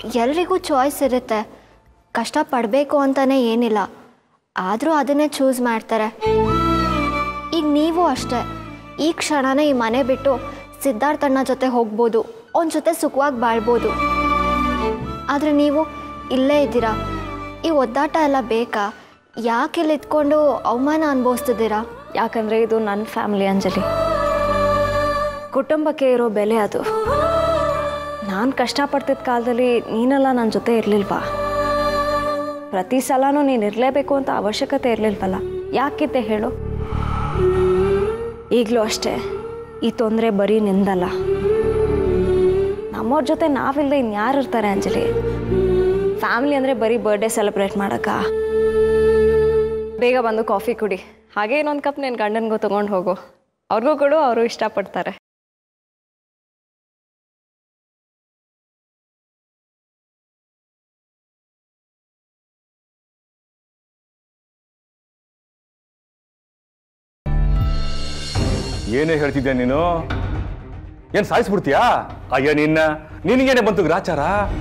ಎಲ್ರಿಗೂ ಚಾಯ್ಸ್ ಇರುತ್ತೆ ಕಷ್ಟಪಡಬೇಕು ಅಂತಲೇ ಏನಿಲ್ಲ ಆದರೂ ಅದನ್ನೇ ಚೂಸ್ ಮಾಡ್ತಾರೆ ಈಗ ನೀವು ಅಷ್ಟೇ ಈ ಕ್ಷಣನೇ ಈ ಮನೆ ಬಿಟ್ಟು ಸಿದ್ಧಾರ್ಥಣ್ಣ ಜೊತೆ ಹೋಗ್ಬೋದು ಅವನ ಜೊತೆ ಸುಖವಾಗಿ ಬಾಳ್ಬೋದು ಆದರೆ ನೀವು ಇಲ್ಲೇ ಇದ್ದೀರಾ ಈ ಒದ್ದಾಟ ಎಲ್ಲ ಬೇಕಾ ಯಾಕೆ ಇಲ್ಲಿ ಇದ್ಕೊಂಡು ಅವಮಾನ ಅನುಭವಿಸ್ತಿದ್ದೀರಾ ಯಾಕಂದರೆ ಇದು ನನ್ನ ಫ್ಯಾಮಿಲಿ ಅಂಜಲಿ ಕುಟುಂಬಕ್ಕೆ ಇರೋ ಬೆಲೆ ಅದು ನಾನು ಕಷ್ಟಪಡ್ತಿದ್ದ ಕಾಲದಲ್ಲಿ ನೀನೆಲ್ಲ ನನ್ನ ಜೊತೆ ಇರಲಿಲ್ವಾ ಪ್ರತಿ ಸಲನೂ ನೀನು ಇರಲೇಬೇಕು ಅಂತ ಅವಶ್ಯಕತೆ ಇರಲಿಲ್ವಲ್ಲ ಯಾಕಿದ್ದೆ ಹೇಳು ಈಗಲೂ ಅಷ್ಟೇ ಈ ತೊಂದರೆ ಬರೀ ನಿಂದಲ್ಲ ನಮ್ಮವ್ರ ಜೊತೆ ನಾವಿಲ್ಲದೆ ಇನ್ಯಾರು ಇರ್ತಾರೆ ಅಂಜಲಿ ಫ್ಯಾಮಿಲಿ ಅಂದರೆ ಬರೀ ಬರ್ಡೇ ಸೆಲೆಬ್ರೇಟ್ ಮಾಡೋಕ್ಕಾ ಬೇಗ ಬಂದು ಕಾಫಿ ಕುಡಿ ಹಾಗೆ ಇನ್ನೊಂದು ಕಪ್ ನಿನ್ನ ಗಂಡನಿಗೂ ತೊಗೊಂಡು ಹೋಗು ಅವ್ರಿಗೂ ಕೊಡು ಅವರು ಇಷ್ಟಪಡ್ತಾರೆ ಏನೇ ಹೇಳ್ತಿದ್ಯಾ ನೀನು ಏನ್ ಸಾಯಿಸ್ಬಿಡ್ತೀಯಾ ಅಯ್ಯ ನಿನ್ನ ನಿನಗೇನೆ ಬಂತು ಗ್ರಾಚಾರ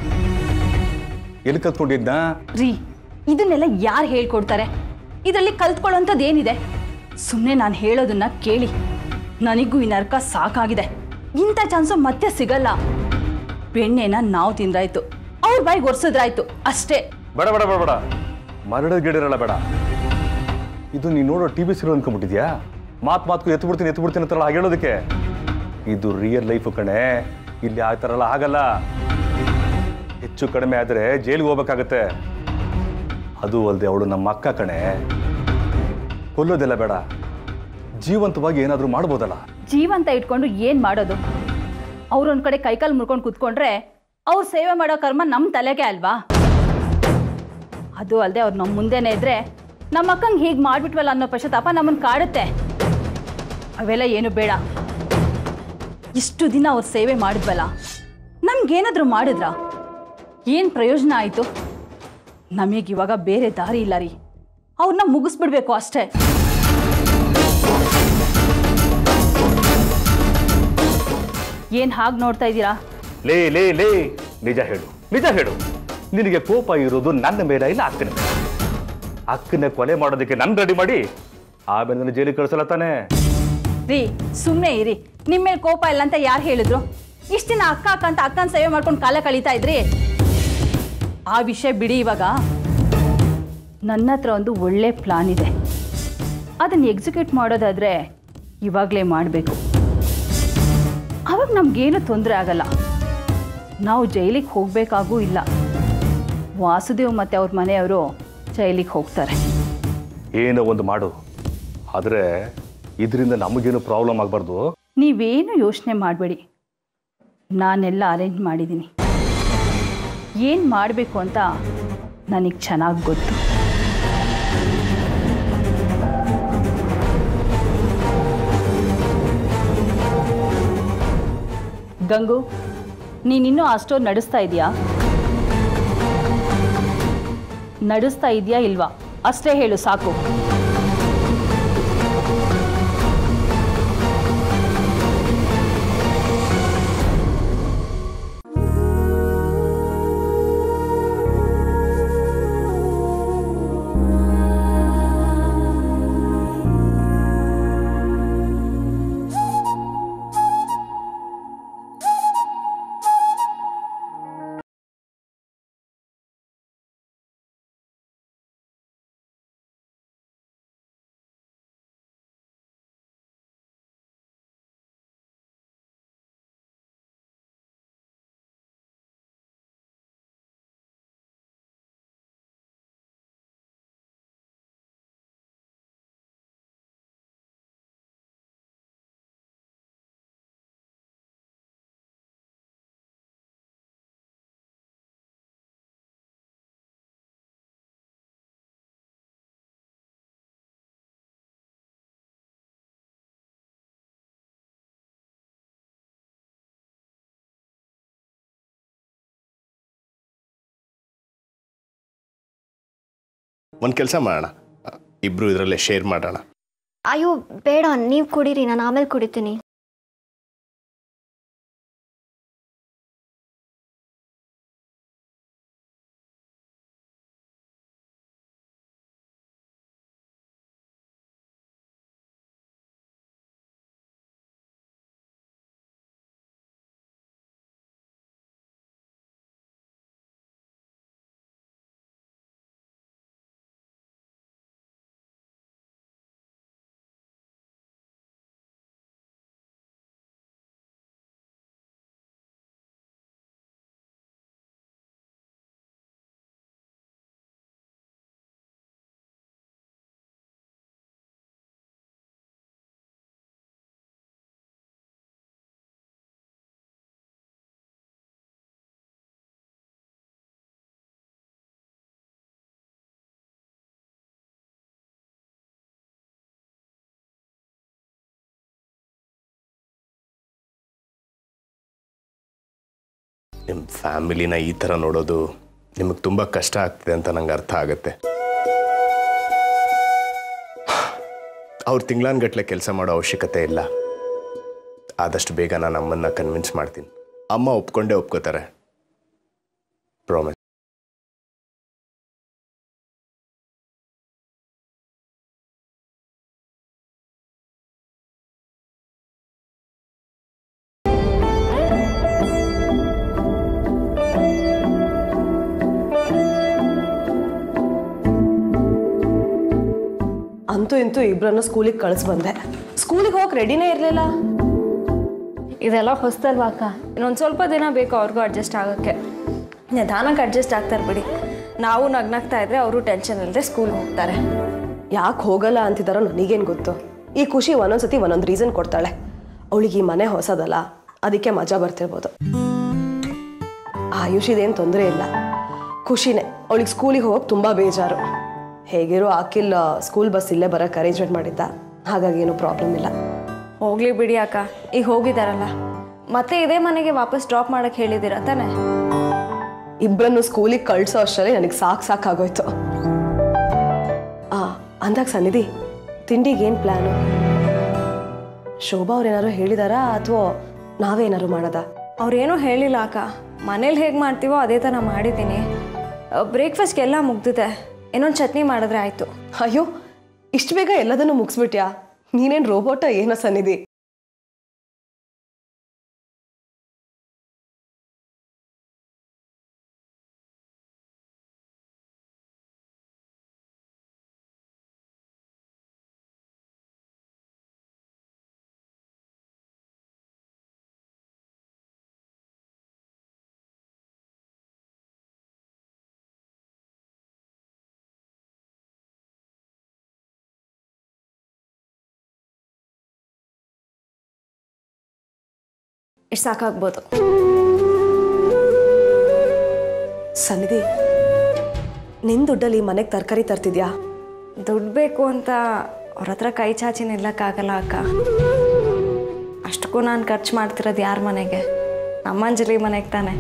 ಎಲ್ಲಿ ಕಲ್ತ್ಕೊಂಡಿದ್ನ ರೀ ಇದನ್ನೆಲ್ಲ ಯಾರು ಹೇಳ್ಕೊಡ್ತಾರೆ ಇದರಲ್ಲಿ ಕಲ್ತ್ಕೊಳ್ಳೋಂಥದ್ದು ಏನಿದೆ ಸುಮ್ಮನೆ ನಾನು ಹೇಳೋದನ್ನ ಕೇಳಿ ನನಗೂ ಈ ನರ್ಕ ಸಾಕಾಗಿದೆ ಇಂಥ ಚಾನ್ಸು ಮತ್ತೆ ಸಿಗಲ್ಲ ಬೆಣ್ಣೆನ ನಾವು ತಿಂದ್ರಾಯ್ತು ಅವ್ರ ಬಾಯಿಗೆ ಒರ್ಸಿದ್ರಾಯ್ತು ಅಷ್ಟೇ ಬೇಡ ಬೇಡ ಬೇಡ ಬೇಡ ಮರಡ ಗಿಡರಲ್ಲ ಬೇಡ ಇದು ನೀನು ನೋಡೋ ಟಿ ವಿ ಸೀರಿಯಲ್ ಅನ್ಕೊಂಡ್ಬಿಟ್ಟಿದ್ಯಾ ಮಾತು ಮಾತ್ಕು ಎತ್ತು ಬಿಡ್ತೀನಿ ಎತ್ತು ಬಿಡ್ತೀನಿ ಅಂತಾರಲ್ಲ ಹಾಗೆ ಹೇಳೋದಕ್ಕೆ ಇದು ರಿಯಲ್ ಲೈಫು ಕಣೆ ಇಲ್ಲಿ ಆ ಥರ ಎಲ್ಲ ಆಗಲ್ಲ ಹೆಚ್ಚು ಕಡಿಮೆ ಆದರೆ ಜೈಲಿಗೆ ಹೋಗ್ಬೇಕಾಗತ್ತೆ ಅದು ಅಲ್ಲದೆ ಅವಳು ನಮ್ಮ ಅಕ್ಕ ಕಣೆ ಕೊಲ್ಲೋದೆಲ್ಲ ಬೇಡ ಜೀವಂತವಾಗಿ ಏನಾದರೂ ಮಾಡ್ಬೋದಲ್ಲ ಜೀವಂತ ಇಟ್ಕೊಂಡು ಏನು ಮಾಡೋದು ಅವ್ರೊಂದ್ ಕಡೆ ಕೈಕಾಲು ಮುರ್ಕೊಂಡು ಕೂತ್ಕೊಂಡ್ರೆ ಅವ್ರು ಸೇವೆ ಮಾಡೋ ಕರ್ಮ ನಮ್ಮ ತಲೆಗೆ ಅಲ್ವಾ ಅದು ಅಲ್ಲದೆ ಅವ್ರು ನಮ್ಮ ಮುಂದೆನೇ ಇದ್ರೆ ನಮ್ಮ ಅಕ್ಕಂಗೆ ಹೀಗೆ ಮಾಡ್ಬಿಟ್ವಲ್ಲ ಅನ್ನೋ ಪಶ್ಚಾತ್ತಾಪ ನಮ್ಮನ್ನು ಕಾಡುತ್ತೆ ಅವೆಲ್ಲ ಏನು ಬೇಡ ಇಷ್ಟು ದಿನ ಅವ್ರು ಸೇವೆ ಮಾಡಿದ್ವಲ್ಲ ನಮ್ಗೇನಾದರೂ ಮಾಡಿದ್ರ ಏನು ಪ್ರಯೋಜನ ಆಯಿತು ನಮಗಿವಾಗ ಬೇರೆ ದಾರಿ ಇಲ್ಲ ರೀ ಅವ್ರನ್ನ ಮುಗಿಸ್ಬಿಡ್ಬೇಕು ಅಷ್ಟೇ ಏನು ಹಾಗೆ ನೋಡ್ತಾ ಇದ್ದೀರಾ ಲೇ ಲೇ ಲೇ ನಿಜ ಹೇಳು ನಿಜ ಹೇಳು ನಿನಗೆ ಕೋಪ ಇರೋದು ನನ್ನ ಮೇಲೆ ಇಲ್ಲ ಅಕ್ಕನ ಮೇಲೆ ಅಕ್ಕನ ಕೊಲೆ ಮಾಡೋದಕ್ಕೆ ನನ್ನ ರೆಡಿ ಮಾಡಿ ಆಮೇಲೆ ನನ್ನ ಜೈಲಿಗೆ ಕಳಿಸಲ್ಲ ತಾನೇ ರೀ ಸುಮ್ಮನೆ ಇರಿ ನಿಮ್ಮ ಮೇಲೆ ಕೋಪ ಇಲ್ಲ ಅಂತ ಯಾರು ಹೇಳಿದ್ರು ಇಷ್ಟು ದಿನ ಅಕ್ಕ ಅಕ್ಕ ಅಂತ ಅಕ್ಕನ ಸೇವೆ ಮಾಡ್ಕೊಂಡು ಕಾಲ ಕಳೀತಾ ಇದ್ರಿ ಆ ವಿಷಯ ಬಿಡಿ ಇವಾಗ ನನ್ನ ಹತ್ರ ಒಂದು ಒಳ್ಳೆ ಪ್ಲಾನ್ ಇದೆ ಅದನ್ನು ಎಕ್ಸಿಕ್ಯೂಟ್ ಮಾಡೋದಾದ್ರೆ ಇವಾಗಲೇ ಮಾಡಬೇಕು ಅವಾಗ ನಮಗೇನು ತೊಂದರೆ ಆಗಲ್ಲ ನಾವು ಜೈಲಿಗೆ ಹೋಗಬೇಕಾಗೂ ಇಲ್ಲ ವಾಸುದೇವ್ ಮತ್ತು ಅವ್ರ ಮನೆಯವರು ಜೈಲಿಗೆ ಹೋಗ್ತಾರೆ ಏನೋ ಒಂದು ಮಾಡು ಆದರೆ ಇದರಿಂದ ನಮಗೇನು ಪ್ರಾಬ್ಲಮ್ ಆಗಬಾರ್ದು ನೀವೇನು ಯೋಚನೆ ಮಾಡಬೇಡಿ ನಾನೆಲ್ಲ ಅರೇಂಜ್ ಮಾಡಿದ್ದೀನಿ ಏನು ಮಾಡಬೇಕು ಅಂತ ನನಗೆ ಚೆನ್ನಾಗಿ ಗೊತ್ತು ಗಂಗು ನೀನಿನ್ನೂ ಆ ಸ್ಟೋರ್ ನಡೆಸ್ತಾ ಇದೆಯಾ ನಡೆಸ್ತಾ ಇದೆಯಾ ಇಲ್ವಾ ಅಷ್ಟೇ ಹೇಳು ಸಾಕು ಒಂದು ಕೆಲಸ ಮಾಡೋಣ ಇಬ್ಬರು ಇದರಲ್ಲೇ ಶೇರ್ ಮಾಡೋಣ ಅಯ್ಯೋ ಬೇಡ ನೀವು ಕುಡೀರಿ ನಾನು ಆಮೇಲೆ ಕುಡಿತೀನಿ ನಿಮ್ಮ ಫ್ಯಾಮಿಲಿನ ಈ ಥರ ನೋಡೋದು ನಿಮಗೆ ತುಂಬ ಕಷ್ಟ ಆಗ್ತಿದೆ ಅಂತ ನಂಗೆ ಅರ್ಥ ಆಗುತ್ತೆ ಅವ್ರು ತಿಂಗಳಾನ್ಗಟ್ಲೆ ಕೆಲಸ ಮಾಡೋ ಅವಶ್ಯಕತೆ ಇಲ್ಲ ಆದಷ್ಟು ಬೇಗ ನಾನು ಅಮ್ಮನ್ನ ಕನ್ವಿನ್ಸ್ ಮಾಡ್ತೀನಿ ಅಮ್ಮ ಒಪ್ಕೊಂಡೇ ಒಪ್ಕೋತಾರೆ ಪ್ರಾಮಿಸ್ ಅಂತೂ ಇಂತೂ ಇಬ್ಬರನ್ನ ಸ್ಕೂಲಿಗೆ ಕಳಿಸ್ ಬಂದೆ ಸ್ಕೂಲಿಗೆ ಹೋಗಕ್ಕೆ ರೆಡಿನೇ ಇರಲಿಲ್ಲ ಇದೆಲ್ಲ ಹೊಸ್ತಲ್ವಾ ಅಕ್ಕ ಇನ್ನೊಂದು ಸ್ವಲ್ಪ ದಿನ ಬೇಕು ಅವ್ರಿಗೂ ಅಡ್ಜಸ್ಟ್ ಆಗೋಕ್ಕೆ ನಿಧಾನಕ್ಕೆ ಅಡ್ಜಸ್ಟ್ ಆಗ್ತಾರೆ ಬಿಡಿ ನಾವು ನಗ್ನಾಗ್ತಾ ಇದ್ರೆ ಅವರು ಟೆನ್ಷನ್ ಇಲ್ಲದೆ ಸ್ಕೂಲ್ಗೆ ಹೋಗ್ತಾರೆ ಯಾಕೆ ಹೋಗಲ್ಲ ಅಂತಿದಾರೋ ನನಗೇನು ಗೊತ್ತು ಈ ಖುಷಿ ಒಂದೊಂದ್ಸತಿ ಒಂದೊಂದು ರೀಸನ್ ಕೊಡ್ತಾಳೆ ಅವಳಿಗೆ ಈ ಮನೆ ಹೊಸದಲ್ಲ ಅದಕ್ಕೆ ಮಜಾ ಬರ್ತಿರ್ಬೋದು ಆಯುಷಿದೇನು ತೊಂದರೆ ಇಲ್ಲ ಖುಷಿನೇ ಅವಳಿಗೆ ಸ್ಕೂಲಿಗೆ ಹೋಗಕ್ಕೆ ತುಂಬ ಬೇಜಾರು ಹೇಗಿರೋ ಅಖಿಲ್ ಸ್ಕೂಲ್ ಬಸ್ ಇಲ್ಲೇ ಬರೋಕ್ಕೆ ಅರೇಂಜ್ಮೆಂಟ್ ಮಾಡಿದ್ದ ಹಾಗಾಗಿ ಏನೂ ಪ್ರಾಬ್ಲಮ್ ಇಲ್ಲ ಹೋಗ್ಲಿ ಬಿಡಿ ಅಕ್ಕ ಈಗ ಹೋಗಿದಾರಲ್ಲ ಮತ್ತೆ ಇದೇ ಮನೆಗೆ ವಾಪಸ್ ಡ್ರಾಪ್ ಮಾಡಕ್ಕೆ ಹೇಳಿದ್ದೀರಾ ತಾನೆ ಇಬ್ಬರನ್ನು ಸ್ಕೂಲಿಗೆ ಕಳ್ಸೋ ಅಷ್ಟರಲ್ಲಿ ನನಗೆ ಸಾಕು ಸಾಕಾಗೋಯ್ತು ಆ ಅಂದಾಗ ಸನ್ನಿಧಿ ತಿಂಡಿಗೆ ಏನು ಪ್ಲ್ಯಾನು ಶೋಭಾ ಅವ್ರು ಏನಾದ್ರು ಹೇಳಿದಾರಾ ಅಥವಾ ನಾವೇ ಏನಾದ್ರು ಮಾಡೋದಾ ಅವ್ರೇನೂ ಹೇಳಿಲ್ಲ ಅಕ್ಕ ಮನೇಲಿ ಹೇಗೆ ಮಾಡ್ತೀವೋ ಅದೇ ಥರ ಮಾಡಿದ್ದೀನಿ ಬ್ರೇಕ್ಫಾಸ್ಟ್ಗೆಲ್ಲ ಮುಗ್ದಿದೆ ಇನ್ನೊಂದು ಚಟ್ನಿ ಮಾಡಿದ್ರೆ ಆಯಿತು ಅಯ್ಯೋ ಇಷ್ಟು ಬೇಗ ಎಲ್ಲದನ್ನು ಮುಗಿಸ್ಬಿಟ್ಯಾ ನೀನೇನು ರೋಬೋಟ ಏನೋ ಸನ್ನಿಧಿ ಇಷ್ಟು ಸಾಕಾಗ್ಬೋದು ಸನ್ನಿಧಿ ನಿನ್ ದುಡ್ಡಲ್ಲಿ ಮನೆಗೆ ತರಕಾರಿ ತರ್ತಿದ್ಯಾ ದುಡ್ಡು ಬೇಕು ಅಂತ ಅವ್ರ ಹತ್ರ ಕೈ ಚಾಚಿ ನಿಲ್ಲಕ್ಕಾಗಲ್ಲ ಅಕ್ಕ ಅಷ್ಟಕ್ಕೂ ನಾನು ಖರ್ಚು ಮಾಡ್ತಿರೋದು ಯಾರ ಮನೆಗೆ ನಮ್ಮ ಅಂಜಲಿ ಮನೆಗೆ ತಾನೆ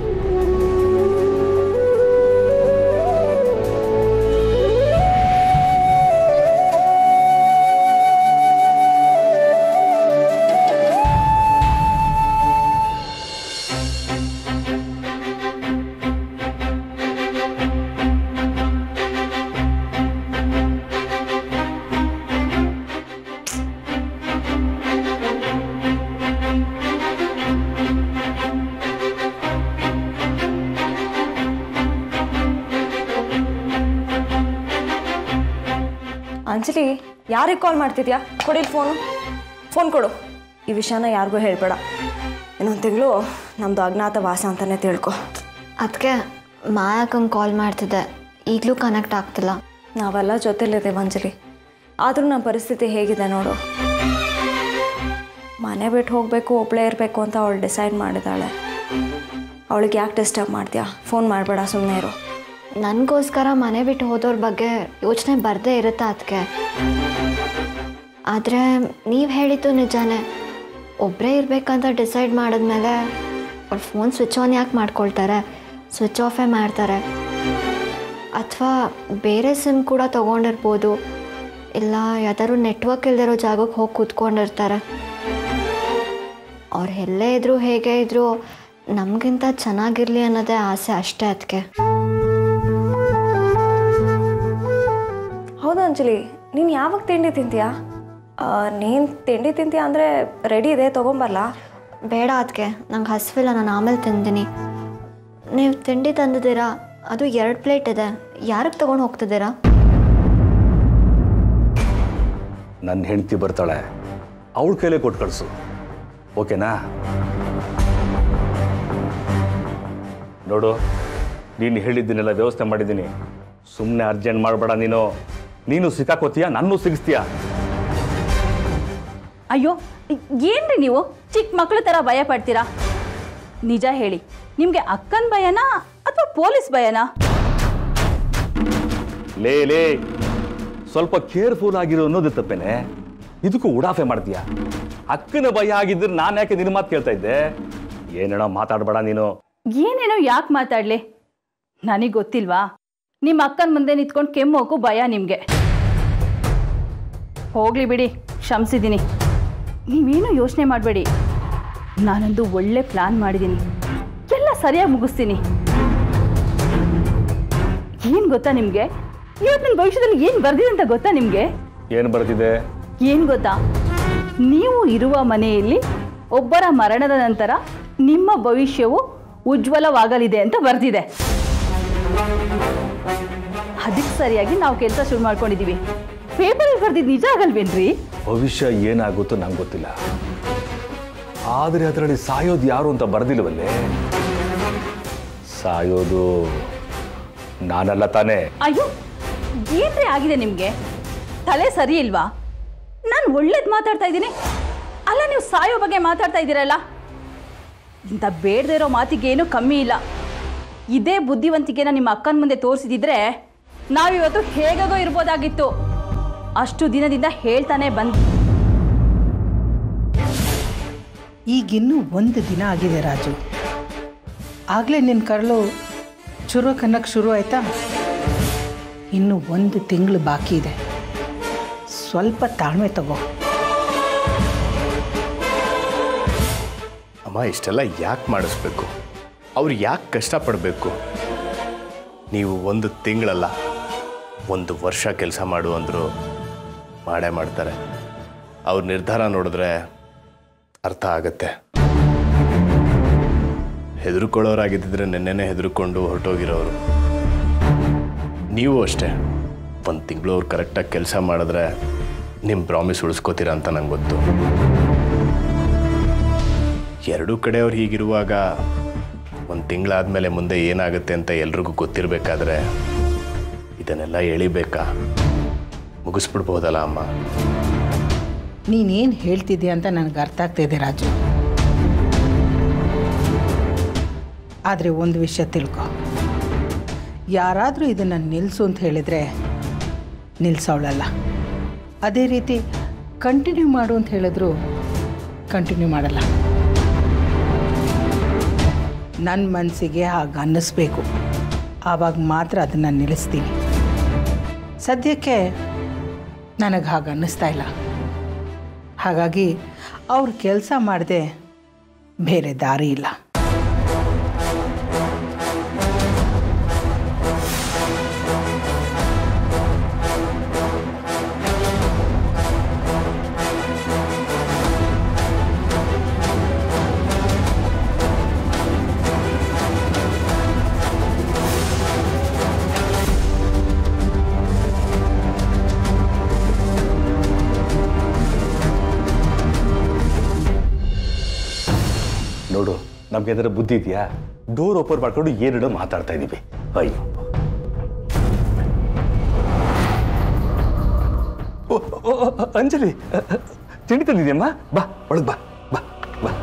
ಅಂಜಲಿ ಯಾರಿಗೆ ಕಾಲ್ ಮಾಡ್ತಿದ್ಯಾ ಕೊಡಿ ಫೋನು ಫೋನ್ ಕೊಡು ಈ ವಿಷಯನ ಯಾರಿಗೂ ಹೇಳ್ಬೇಡ ಇನ್ನೊಂದು ತಿಂಗಳು ನಮ್ಮದು ಅಜ್ಞಾತ ವಾಸ ಅಂತಲೇ ತಿಳ್ಕೊ ಅದಕ್ಕೆ ಮಾಯಾಕಂಗೆ ಕಾಲ್ ಮಾಡ್ತಿದ್ದೆ ಈಗಲೂ ಕನೆಕ್ಟ್ ಆಗ್ತಿಲ್ಲ ನಾವೆಲ್ಲ ಜೊತೆಲಿದ್ದೇವೆ ಅಂಜಲಿ ಆದರೂ ನಮ್ಮ ಪರಿಸ್ಥಿತಿ ಹೇಗಿದೆ ನೋಡು ಮನೆ ಬಿಟ್ಟು ಹೋಗಬೇಕು ಒಬ್ಬಳೇ ಇರಬೇಕು ಅಂತ ಅವಳು ಡಿಸೈಡ್ ಮಾಡಿದಾಳೆ ಅವಳಿಗೆ ಯಾಕೆ ಡಿಸ್ಟರ್ಬ್ ಮಾಡ್ತೀಯಾ ಫೋನ್ ಮಾಡಬೇಡ ಸುಮ್ಮನೆ ಇರು ನನಗೋಸ್ಕರ ಮನೆ ಬಿಟ್ಟು ಹೋದವ್ರ ಬಗ್ಗೆ ಯೋಚನೆ ಬರದೇ ಇರುತ್ತೆ ಅದಕ್ಕೆ ಆದರೆ ನೀವು ಹೇಳಿದ್ದು ನಿಜಾನೇ ಒಬ್ಬರೇ ಇರಬೇಕಂತ ಡಿಸೈಡ್ ಮಾಡಿದ್ಮೇಲೆ ಅವ್ರು ಫೋನ್ ಸ್ವಿಚ್ ಆನ್ ಯಾಕೆ ಮಾಡ್ಕೊಳ್ತಾರೆ ಸ್ವಿಚ್ ಆಫೇ ಮಾಡ್ತಾರೆ ಅಥವಾ ಬೇರೆ ಸಿಮ್ ಕೂಡ ತೊಗೊಂಡಿರ್ಬೋದು ಇಲ್ಲ ಯಾವ್ದಾದ್ರು ನೆಟ್ವರ್ಕ್ ಇಲ್ದಿರೋ ಜಾಗಕ್ಕೆ ಹೋಗಿ ಕೂತ್ಕೊಂಡಿರ್ತಾರೆ ಅವ್ರು ಎಲ್ಲೇ ಇದ್ದರೂ ಹೇಗೆ ಇದ್ದರೂ ನಮಗಿಂತ ಚೆನ್ನಾಗಿರಲಿ ಅನ್ನೋದೇ ಆಸೆ ಅಷ್ಟೇ ಅದಕ್ಕೆ ಹೌದು ಅಂಜಲಿ ನೀನು ಯಾವಾಗ ತಿಂಡಿ ತಿಂತೀಯಾ ನೀನು ತಿಂಡಿ ತಿಂತೀಯ ಅಂದರೆ ರೆಡಿ ಇದೆ ತೊಗೊಂಬರಲ್ಲ ಬೇಡ ಅದಕ್ಕೆ ನಂಗೆ ಹಸಿವಿಲ್ಲ ನಾನು ಆಮೇಲೆ ತಿಂತೀನಿ ನೀವು ತಿಂಡಿ ತಂದಿದ್ದೀರಾ ಅದು ಎರಡು ಪ್ಲೇಟ್ ಇದೆ ಯಾರಿಗೆ ತೊಗೊಂಡು ಹೋಗ್ತಿದ್ದೀರಾ ನನ್ನ ಹೆಂಡತಿ ಬರ್ತಾಳೆ ಅವಳ ಕೈಲೇ ಕೊಟ್ಟು ಕಳಿಸು ಓಕೆನಾ ನೋಡು ನೀನು ಹೇಳಿದ್ದನ್ನೆಲ್ಲ ವ್ಯವಸ್ಥೆ ಮಾಡಿದ್ದೀನಿ ಸುಮ್ಮನೆ ಅರ್ಜೆಂಟ್ ಮಾಡಬೇಡ ನೀನು ನೀನು ಸಿಕ್ಕಾಕೋತೀಯ ನನ್ನೂ ಸಿಗಿಸ್ತೀಯ ಅಯ್ಯೋ ಏನ್ರಿ ನೀವು ಚಿಕ್ಕ ಮಕ್ಳ ಥರ ಭಯ ಪಡ್ತೀರಾ ನಿಜ ಹೇಳಿ ನಿಮಗೆ ಅಕ್ಕನ ಭಯನಾ ಅಥವಾ ಪೊಲೀಸ್ ಭಯನಾ ಲೇ ಲೇ ಸ್ವಲ್ಪ ಕೇರ್ಫುಲ್ ಆಗಿರೋ ಅನ್ನೋದು ತಪ್ಪೇನೆ ಇದಕ್ಕೂ ಉಡಾಫೆ ಮಾಡ್ತೀಯ ಅಕ್ಕನ ಭಯ ಆಗಿದ್ರೆ ನಾನು ಯಾಕೆ ನಿನ್ನ ಮಾತು ಕೇಳ್ತಾ ಇದ್ದೆ ಏನೇನೋ ಮಾತಾಡಬೇಡ ನೀನು ಏನೇನೋ ಯಾಕೆ ಮಾತಾಡಲಿ ನನಗೆ ಗೊತ್ತಿಲ್ವಾ ನಿಮ್ಮ ಅಕ್ಕನ ಮುಂದೆ ನಿಂತ್ಕೊಂಡು ಕೆಮ್ಮೋಕು ಭಯ ನಿಮಗೆ ಹೋಗ್ಲಿ ಬಿಡಿ ಕ್ಷಮಿಸಿದ್ದೀನಿ ನೀವೇನು ಯೋಚನೆ ಮಾಡಬೇಡಿ ನಾನೊಂದು ಒಳ್ಳೆ ಪ್ಲಾನ್ ಮಾಡಿದ್ದೀನಿ ಎಲ್ಲ ಸರಿಯಾಗಿ ಮುಗಿಸ್ತೀನಿ ಏನು ಗೊತ್ತಾ ನಿಮಗೆ ಇವತ್ತು ನನ್ನ ಭವಿಷ್ಯದಲ್ಲಿ ಏನು ಬರ್ದಿದೆ ಅಂತ ಗೊತ್ತಾ ನಿಮಗೆ ಏನು ಬರ್ತಿದೆ ಏನು ಗೊತ್ತಾ ನೀವು ಇರುವ ಮನೆಯಲ್ಲಿ ಒಬ್ಬರ ಮರಣದ ನಂತರ ನಿಮ್ಮ ಭವಿಷ್ಯವು ಉಜ್ವಲವಾಗಲಿದೆ ಅಂತ ಬರ್ದಿದೆ ಅದಕ್ಕೆ ಸರಿಯಾಗಿ ನಾವು ಕೆಲಸ ಶುರು ಮಾಡ್ಕೊಂಡಿದ್ದೀವಿ ಪೇಪರಲ್ಲಿ ಬರ್ದಿದ್ದು ನಿಜ ಆಗಲ್ವೇನ್ರಿ ಭವಿಷ್ಯ ಏನಾಗುತ್ತೋ ನಂಗೆ ಗೊತ್ತಿಲ್ಲ ಆದರೆ ಅದರಲ್ಲಿ ಸಾಯೋದು ಯಾರು ಅಂತ ಬರ್ದಿಲ್ವಲ್ಲೇ ಸಾಯೋದು ನಾನಲ್ಲ ತಾನೇ ಅಯ್ಯೋ ಏನ್ರಿ ಆಗಿದೆ ನಿಮಗೆ ತಲೆ ಸರಿ ಇಲ್ವಾ ನಾನು ಒಳ್ಳೇದು ಮಾತಾಡ್ತಾ ಇದ್ದೀನಿ ಅಲ್ಲ ನೀವು ಸಾಯೋ ಬಗ್ಗೆ ಮಾತಾಡ್ತಾ ಇದ್ದೀರಲ್ಲ ಇಂಥ ಬೇಡದೇ ಇರೋ ಮಾತಿಗೇನು ಕಮ್ಮಿ ಇಲ್ಲ ಇದೇ ಬುದ್ಧಿವಂತಿಕೆನ ನಿಮ್ಮ ಅಕ್ಕನ ಮುಂದೆ ತೋರಿಸಿದಿದ್ರೆ ನಾವಿವತ್ತು ಹೇಗಾಗೋ ಇರ್ಬೋದಾಗಿತ್ತು ಅಷ್ಟು ದಿನದಿಂದ ಹೇಳ್ತಾನೆ ಬಂದ್ ಈಗಿನ್ನೂ ಒಂದು ದಿನ ಆಗಿದೆ ರಾಜು ಆಗಲೇ ನಿನ್ನ ಕರಳು ಚುರು ಕನ್ನಕ್ಕೆ ಶುರು ಆಯ್ತಾ ಇನ್ನು ಒಂದು ತಿಂಗಳು ಬಾಕಿ ಇದೆ ಸ್ವಲ್ಪ ತಾಳ್ಮೆ ತಗೋ ಅಮ್ಮ ಇಷ್ಟೆಲ್ಲ ಯಾಕೆ ಮಾಡಿಸ್ಬೇಕು ಅವ್ರು ಯಾಕೆ ಕಷ್ಟಪಡಬೇಕು ನೀವು ಒಂದು ತಿಂಗಳಲ್ಲ ಒಂದು ವರ್ಷ ಕೆಲಸ ಮಾಡು ಅಂದರು ಮಾಡೇ ಮಾಡ್ತಾರೆ ಅವ್ರ ನಿರ್ಧಾರ ನೋಡಿದ್ರೆ ಅರ್ಥ ಆಗತ್ತೆ ಹೆದರ್ಕೊಳ್ಳೋರಾಗಿದ್ದಿದ್ರೆ ನೆನ್ನೆನೇ ಹೆದರ್ಕೊಂಡು ಹೊರಟೋಗಿರೋರು ನೀವು ಅಷ್ಟೇ ಒಂದು ತಿಂಗಳು ಅವ್ರು ಕರೆಕ್ಟಾಗಿ ಕೆಲಸ ಮಾಡಿದ್ರೆ ನಿಮ್ಮ ಪ್ರಾಮಿಸ್ ಉಳಿಸ್ಕೋತೀರ ಅಂತ ನಂಗೆ ಗೊತ್ತು ಎರಡೂ ಕಡೆಯವ್ರು ಹೀಗಿರುವಾಗ ಒಂದು ತಿಂಗಳಾದಮೇಲೆ ಮುಂದೆ ಏನಾಗುತ್ತೆ ಅಂತ ಎಲ್ರಿಗೂ ಗೊತ್ತಿರಬೇಕಾದ್ರೆ ಇದನ್ನೆಲ್ಲ ಎಳಿಬೇಕಾ ಮುಗಿಸ್ಬಿಡ್ಬೋದಲ್ಲ ಅಮ್ಮ ನೀನೇನು ಹೇಳ್ತಿದ್ಯಾ ಅಂತ ನನಗೆ ಅರ್ಥ ಆಗ್ತಿದೆ ರಾಜು ಆದರೆ ಒಂದು ವಿಷಯ ತಿಳ್ಕೊ ಯಾರಾದರೂ ಇದನ್ನು ನಿಲ್ಲಿಸು ಅಂತ ಹೇಳಿದರೆ ನಿಲ್ಲಿಸೋಳಲ್ಲ ಅದೇ ರೀತಿ ಕಂಟಿನ್ಯೂ ಮಾಡು ಅಂತ ಹೇಳಿದ್ರು ಕಂಟಿನ್ಯೂ ಮಾಡಲ್ಲ ನನ್ನ ಮನಸ್ಸಿಗೆ ಹಾಗೆ ಅನ್ನಿಸ್ಬೇಕು ಆವಾಗ ಮಾತ್ರ ಅದನ್ನು ನಿಲ್ಲಿಸ್ತೀನಿ ಸದ್ಯಕ್ಕೆ ನನಗೆ ಹಾಗೆ ಅನ್ನಿಸ್ತಾ ಇಲ್ಲ ಹಾಗಾಗಿ ಅವ್ರು ಕೆಲಸ ಮಾಡದೆ ಬೇರೆ ದಾರಿ ಇಲ್ಲ ನೋಡು ನಮ್ಗೆ ಏನಾರ ಬುದ್ಧಿ ಇದೆಯಾ ಡೋರ್ ಓಪನ್ ಮಾಡ್ಕೊಂಡು ಏನೇನೋ ಮಾತಾಡ್ತಾ ಇದ್ದೀವಿ ಅಯ್ಯೋ ಓ, ಓ, ಓ, ಅಂಜಲಿ ಅ, ಅ, ತಿಂಡಿ ತಂದಿದ್ಯಮ್ಮ ಬಾ ಒಳಗೆ ಬಾ ಬಾ ಬಾ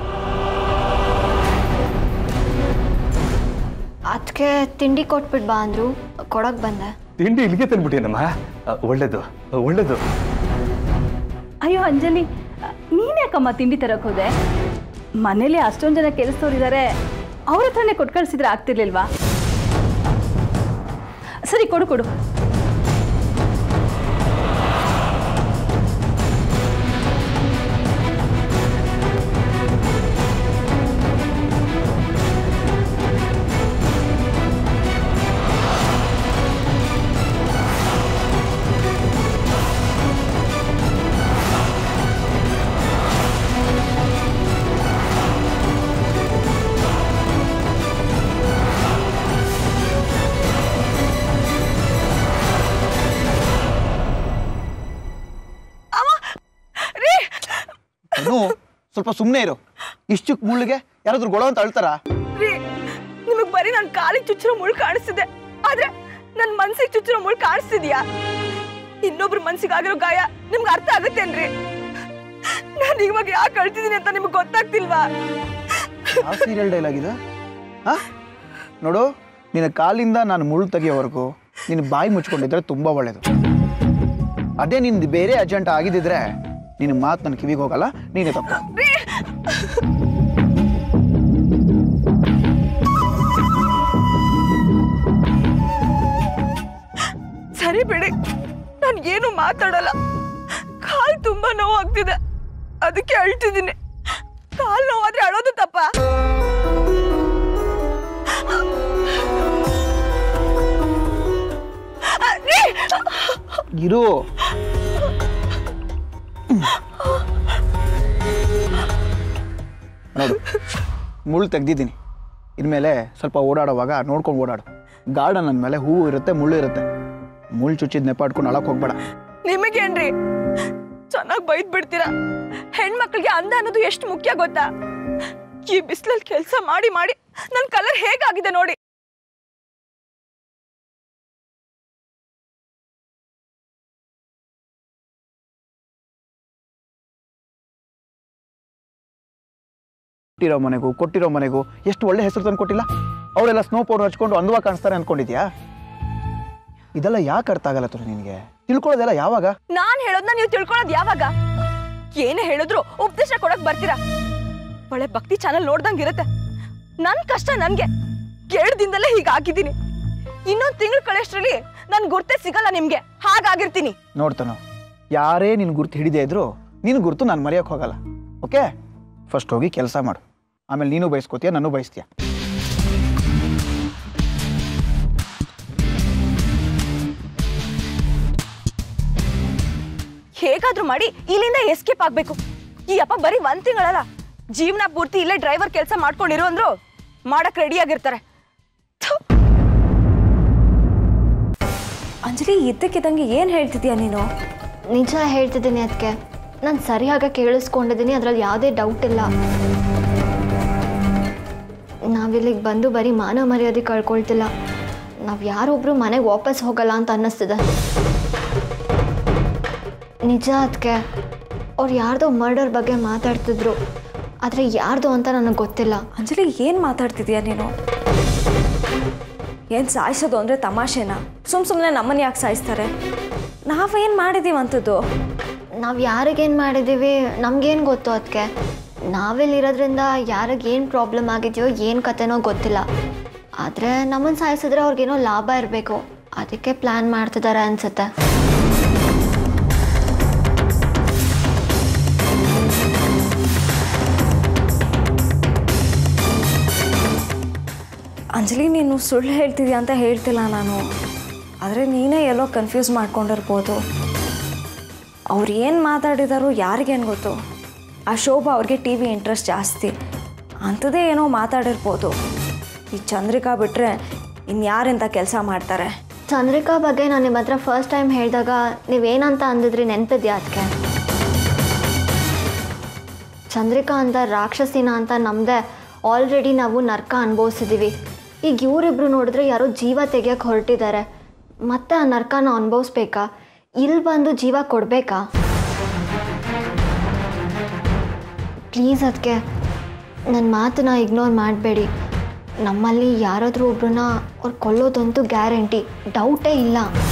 ಅದಕ್ಕೆ ತಿಂಡಿ ಕೊಟ್ಬಿಟ್ಟು ಬಾ ಅಂದರು ಕೊಡೋಕೆ ಬಂದೆ ತಿಂಡಿ ಇಲ್ಲಿಗೆ ತಂದ್ಬಿಟ್ಟೇನಮ್ಮ ಅ, ಒಳ್ಳೇದು ಒಳ್ಳೇದು ಅಯ್ಯೋ ಅಂಜಲಿ ನೀನ್ಯಾಕಮ್ಮ ತಿಂಡಿ ತರಕ್ ಹೋದೆ ಮನೇಲಿ ಅಷ್ಟೊಂದು ಜನ ಕೆಲಸದವ್ರಿದ್ದಾರೆ ಅವ್ರ ಹತ್ರನೇ ಕೊಟ್ಟು ಕಳಿಸಿದ್ರೆ ಆಗ್ತಿರ್ಲಿಲ್ವಾ ಸರಿ ಕೊಡು ಕೊಡು ಅನು ಸ್ವಲ್ಪ ಸುಮ್ಮನೆ ಇರು ಇಷ್ಟು ಮುಳ್ಳಿಗೆ ಯಾರಾದ್ರೂ ಗೊಳ ಅಂತ ಅಳ್ತಾರ ರೀ ನಿಮಗ್ ಬರೀ ನನ್ ಕಾಲಿಗೆ ಚುಚ್ಚಿರೋ ಮುಳ್ಳು ಕಾಣಿಸ್ತಿದೆ ಆದ್ರೆ ನನ್ ಮನ್ಸಿಗೆ ಚುಚ್ಚಿರೋ ಮುಳ್ಳು ಕಾಣಿಸ್ತಿದ್ಯಾ ಇನ್ನೊಬ್ರ ಮನ್ಸಿಗೆ ಆಗಿರೋ ಗಾಯ ನಿಮ್ಗೆ ಅರ್ಥ ಆಗತ್ತೇನ್ರಿ ನಾನು ಇವಾಗ ಯಾಕೆ ಅಳ್ತಿದ್ದೀನಿ ಅಂತ ನಿಮ್ಗೆ ಗೊತ್ತಾಗ್ತಿಲ್ವಾ ಯಾವ ಸೀರಿಯಲ್ ಡೈಲಾಗ್ ಇದು ಹಾ ನೋಡು ನಿನ್ನ ಕಾಲಿಂದ ನಾನು ಮುಳ್ಳು ತೆಗಿಯೋವರೆಗೂ ನಿನ್ನ ಬಾಯಿ ಮುಚ್ಕೊಂಡಿದ್ರೆ ತುಂಬಾ ಒಳ್ಳೇದು ಅದೇ ನಿಂದು ಬೇರೆ ಅಜೆಂಟ್ ಆಗಿದ್ದಿದ್ರೆ ನಿನ್ನ ಮಾತು ನನ್ನ ಕಿವಿಗೆ ಹೋಗಲ್ಲ ನೀನೇ ತಪ್ಪು ಕರಿಬೇಡಿ ನಾನು ಏನು ಮಾತಾಡಲ್ಲ ಕಾಲ್ ತುಂಬಾ ನೋವಾಗ್ತಿದೆ ಅದಕ್ಕೆ ಅಳ್ತಿದ್ದೀನಿ ಕಾಲ್ ನೋವಾದ್ರೆ ಅಳೋದು ತಪ್ಪ ಇರು ನೋಡು ಮುಳ್ಳು ತೆಗ್ದಿದ್ದೀನಿ ಇನ್ಮೇಲೆ ಸ್ವಲ್ಪ ಓಡಾಡುವಾಗ ನೋಡ್ಕೊಂಡು ಓಡಾಡು ಗಾರ್ಡನ್ ಅಂದಮೇಲೆ ಹೂವು ಇರುತ್ತೆ ಮುಳ್ಳು ಇರುತ್ತೆ ಮುಳ್ಳು ಚುಚ್ಚಿದ ನೆಪ ಇಟ್ಕೊಂಡು ಅಳಕ್ಕೆ ಹೋಗ್ಬೇಡ ನಿಮಗೇನ್ರಿ ಚೆನ್ನಾಗಿ ಬೈದ್ ಬಿಡ್ತೀರಾ ಹೆಣ್ಮಕ್ಳಿಗೆ ಅಂದ ಅನ್ನೋದು ಎಷ್ಟು ಮುಖ್ಯ ಗೊತ್ತಾ ಈ ಬಿಸಿಲಲ್ಲಿ ಕೆಲಸ ಮಾಡಿ ಮಾಡಿ ನನ್ನ ಕಲರ್ ಹೇಗಾಗಿದೆ ನೋಡಿ ಕೊಟ್ಟಿರೋ ಮನೆಗೂ ಕೊಟ್ಟಿರೋ ಮನೆಗೂ ಎಷ್ಟು ಒಳ್ಳೆ ಹೆಸರು ತಂದು ಕೊಟ್ಟಿಲ್ಲ ಅವರೆಲ್ಲ ಸ್ನೋ ಪೌಡರ್ ಹಚ್ಕೊಂಡು ಅಂದವಾಗಿ ಕಾಣಿಸ್ತಾರೆ ಅಂದ್ಕೊಂಡಿದ್ಯಾ ಇದೆಲ್ಲ ಯಾಕೆ ಅರ್ಥ ಆಗಲ್ಲ ತುರು ನಿನಗೆ ತಿಳ್ಕೊಳ್ಳೋದೆಲ್ಲ ಯಾವಾಗ ನಾನ್ ಹೇಳೋದ್ನ ನೀವು ತಿಳ್ಕೊಳ್ಳೋದು ಯಾವಾಗ ಏನೇ ಹೇಳಿದ್ರು ಉಪದೇಶ ಕೊಡಕ್ ಬರ್ತೀರಾ ಒಳ್ಳೆ ಭಕ್ತಿ ಚಾನಲ್ ನೋಡ್ದಂಗ್ ಇರುತ್ತೆ ನನ್ ಕಷ್ಟ ನನ್ಗೆ ಎರಡು ದಿನದಲ್ಲೇ ಹೀಗಾಗಿದ್ದೀನಿ ಇನ್ನೊಂದ್ ತಿಂಗಳು ಕಳೆಯಷ್ಟ್ರಲ್ಲಿ ನನ್ ಗುರ್ತೇ ಸಿಗಲ್ಲ ನಿಮ್ಗೆ ಹಾಗಾಗಿರ್ತೀನಿ ನೋಡ್ತಾನು ಯಾರೇ ನಿನ್ನ ಗುರ್ತು ಹಿಡಿದೇ ಇದ್ರು ನಿನ್ನ ಗುರ್ತು ನಾನು ಮರೆಯೋಕೆ ಹೋಗಲ್ಲ ಓಕೆ ಫಸ್ಟ್ ಹೋಗಿ ಕೆಲಸ ಮಾಡು ಆಮೇಲೆ ನೀನು ಬಯಸ್ಕೋತೀಯ ನಾನು ಬಯಸ್ತೀಯ ಹೇಗಾದ್ರೂ ಮಾಡಿ ಇಲ್ಲಿಂದ ಎಸ್ಕೇಪ್ ಆಗ್ಬೇಕು ಈ ಅಪ್ಪ ಬರೀ ಒಂದ್ ತಿಂಗಳಲ್ಲ ಜೀವನ ಪೂರ್ತಿ ಇಲ್ಲೇ ಡ್ರೈವರ್ ಕೆಲಸ ಮಾಡ್ಕೊಂಡಿರು ಅಂದ್ರು ಮಾಡಕ್ ರೆಡಿ ಆಗಿರ್ತಾರೆ ಥು. ಅಂಜಲಿ ಇದ್ದಕ್ಕಿದ್ದಂಗೆ ಏನು ಹೇಳ್ತಿದ್ಯಾ ನೀನು ನಿಜ ಹೇಳ್ತಿದ್ದೀನಿ ಅದಕ್ಕೆ ನಾನು ಸರಿಯಾಗಿ ಕೇಳಿಸ್ಕೊಂಡಿದ್ದೀನಿ ಅದರಲ್ಲಿ ಯಾವುದೇ ಡೌಟ್ ಇಲ್ಲ ನಾವಿಲ್ಲಿಗೆ ಬಂದು ಬರೀ ಮಾನವ ಮರ್ಯಾದೆ ಕಳ್ಕೊಳ್ತಿಲ್ಲ ನಾವು ಯಾರೊಬ್ರು ಮನೆಗೆ ವಾಪಸ್ ಹೋಗಲ್ಲ ಅಂತ ಅನ್ನಿಸ್ತಿದೆ ನಿಜ ಅದಕ್ಕೆ ಅವ್ರು ಯಾರ್ದೋ ಮರ್ಡರ್ ಬಗ್ಗೆ ಮಾತಾಡ್ತಿದ್ರು ಆದರೆ ಯಾರ್ದು ಅಂತ ನನಗೆ ಗೊತ್ತಿಲ್ಲ ಅಂಜಲಿ ಏನು ಮಾತಾಡ್ತಿದ್ಯಾ ನೀನು ಏನು ಸಾಯಿಸೋದು ಅಂದರೆ ತಮಾಷೆನಾ ಸುಮ್ಮ ಸುಮ್ಮನೆ ನಮ್ಮನ್ನ ಯಾಕೆ ಸಾಯಿಸ್ತಾರೆ ನಾವೇನು ಮಾಡಿದ್ದೀವಿ ಅಂಥದ್ದು ನಾವು ಯಾರಿಗೇನು ಮಾಡಿದ್ದೀವಿ ನಮಗೇನು ಗೊತ್ತು ಅದಕ್ಕೆ ನಾವಿಲ್ಲಿರೋದ್ರಿಂದ ಯಾರಿಗೇನು ಪ್ರಾಬ್ಲಮ್ ಆಗಿದೆಯೋ ಏನು ಕತೆನೋ ಗೊತ್ತಿಲ್ಲ ಆದರೆ ನಮ್ಮನ್ನು ಸಾಯಿಸಿದ್ರೆ ಅವ್ರಿಗೇನೋ ಲಾಭ ಇರಬೇಕು ಅದಕ್ಕೆ ಪ್ಲ್ಯಾನ್ ಮಾಡ್ತಿದ್ದಾರೆ ಅನ್ಸುತ್ತೆ ಅಂಜಲಿ ನೀನು ಸುಳ್ಳು ಹೇಳ್ತಿದ್ಯಾ ಅಂತ ಹೇಳ್ತಿಲ್ಲ ನಾನು ಆದರೆ ನೀನೇ ಎಲ್ಲೋ ಕನ್ಫ್ಯೂಸ್ ಮಾಡ್ಕೊಂಡಿರ್ಬೋದು ಅವ್ರು ಏನು ಮಾತಾಡಿದಾರೋ ಯಾರಿಗೇನು ಗೊತ್ತು ಆ ಶೋಭಾ ಅವ್ರಿಗೆ ಟಿ ವಿ ಇಂಟ್ರೆಸ್ಟ್ ಜಾಸ್ತಿ ಅಂಥದ್ದೇ ಏನೋ ಮಾತಾಡಿರ್ಬೋದು ಈ ಚಂದ್ರಿಕಾ ಬಿಟ್ಟರೆ ಇನ್ಯಾರಿಂತ ಕೆಲಸ ಮಾಡ್ತಾರೆ ಚಂದ್ರಿಕಾ ಬಗ್ಗೆ ನಾನು ನಿಮ್ಮ ಹತ್ರ ಫಸ್ಟ್ ಟೈಮ್ ಹೇಳಿದಾಗ ನೀವೇನಂತ ಅಂದಿದ್ರಿ ನೆನಪಿದ್ಯಾ ಅದಕ್ಕೆ ಚಂದ್ರಿಕಾ ಅಂತ ರಾಕ್ಷಸಿನ ಅಂತ ನಮ್ಮದೇ ಆಲ್ರೆಡಿ ನಾವು ನರ್ಕ ಅನುಭವಿಸಿದ್ದೀವಿ ಈಗ ಇವರಿಬ್ರು ನೋಡಿದ್ರೆ ಯಾರೋ ಜೀವ ತೆಗಿಯೋಕೆ ಹೊರಟಿದ್ದಾರೆ ಮತ್ತೆ ಆ ನರ್ಕನ ಅನುಭವಿಸ್ಬೇಕಾ ಇಲ್ಲಿ ಬಂದು ಜೀವ ಕೊಡಬೇಕಾ ಪ್ಲೀಸ್ ಅದಕ್ಕೆ ನನ್ನ ಮಾತನ್ನ ಇಗ್ನೋರ್ ಮಾಡಬೇಡಿ ನಮ್ಮಲ್ಲಿ ಯಾರಾದರೂ ಒಬ್ರನ್ನ ಅವ್ರು ಕೊಲ್ಲೋದಂತೂ ಗ್ಯಾರಂಟಿ ಡೌಟೇ ಇಲ್ಲ